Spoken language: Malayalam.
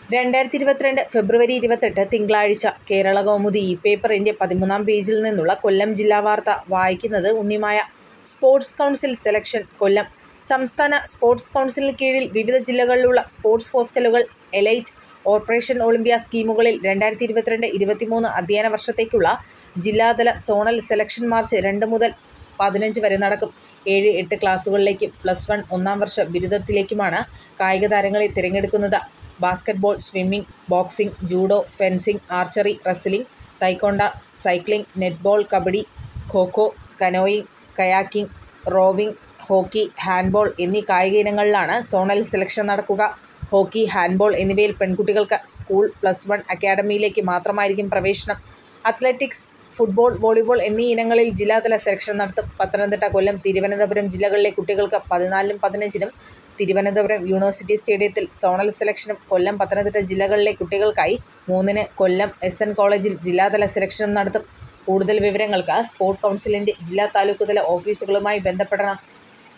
രണ്ടായിരത്തി ഇരുപത്തിരണ്ട് ഫെബ്രുവരി ഇരുപത്തെട്ട് തിങ്കളാഴ്ച കേരളകൗമുദി ഈ പേപ്പറിന്റെ പതിമൂന്നാം പേജിൽ നിന്നുള്ള കൊല്ലം ജില്ലാ വാർത്ത വായിക്കുന്നത് Unnimaya. Sports council selection Kollam സംസ്ഥാന സ്പോർട്സ് കൗൺസിലിന് കീഴിൽ വിവിധ ജില്ലകളിലുള്ള സ്പോർട്സ് ഹോസ്റ്റലുകൾ എലൈറ്റ്, ഓപ്പറേഷൻ ഒളിമ്പ്യ സ്കീമുകളിൽ രണ്ടായിരത്തി ഇരുപത്തിരണ്ട് ഇരുപത്തിമൂന്ന് അധ്യയന വർഷത്തേക്കുള്ള ജില്ലാതല സോണൽ സെലക്ഷൻ മാർച്ച് രണ്ട് മുതൽ പതിനഞ്ച് വരെ നടക്കും. ഏഴ്, എട്ട് ക്ലാസുകളിലേക്കും പ്ലസ് വൺ ഒന്നാം വർഷ ബിരുദത്തിലേക്കുമാണ് കായികതാരങ്ങളെ തിരഞ്ഞെടുക്കുന്നത്. Basketball, swimming, boxing, judo, fencing, archery, wrestling, taekwondo, cycling, netball, kabaddi, kho kho, canoeing, kayaking, rowing, hockey, handball എന്നീ കായിക ഇനങ്ങളിലാണ് സോണൽ സെലക്ഷൻ നടക്കുക. ഹോക്കി, ഹാൻഡ്ബോൾ എന്നിവയിൽ പെൺകുട്ടികൾക്ക് സ്കൂൾ പ്ലസ് വൺ അക്കാഡമിയിലേക്ക് മാത്രമായിരിക്കും പ്രവേശനം. അത്ലറ്റിക്സ്, ഫുട്ബോൾ, വോളിബോൾ എന്നീ ഇനങ്ങളിൽ ജില്ലാതല സെലക്ഷൻ നടത്തും. പത്തനംതിട്ട, കൊല്ലം, തിരുവനന്തപുരം ജില്ലകളിലെ കുട്ടികൾക്ക് പതിനാലിനും പതിനഞ്ചിനും തിരുവനന്തപുരം യൂണിവേഴ്സിറ്റി സ്റ്റേഡിയത്തിൽ സോണൽ സെലക്ഷനും കൊല്ലം, പത്തനംതിട്ട ജില്ലകളിലെ കുട്ടികൾക്കായി മൂന്നിന് കൊല്ലം എസ്. എൻ. കോളജിൽ ജില്ലാതല സെലക്ഷനും നടത്തും. കൂടുതൽ വിവരങ്ങൾക്ക് സ്പോർട്സ് കൗൺസിലിന്റെ ജില്ലാ താലൂക്ക് തല ഓഫീസുകളുമായി ബന്ധപ്പെടണം.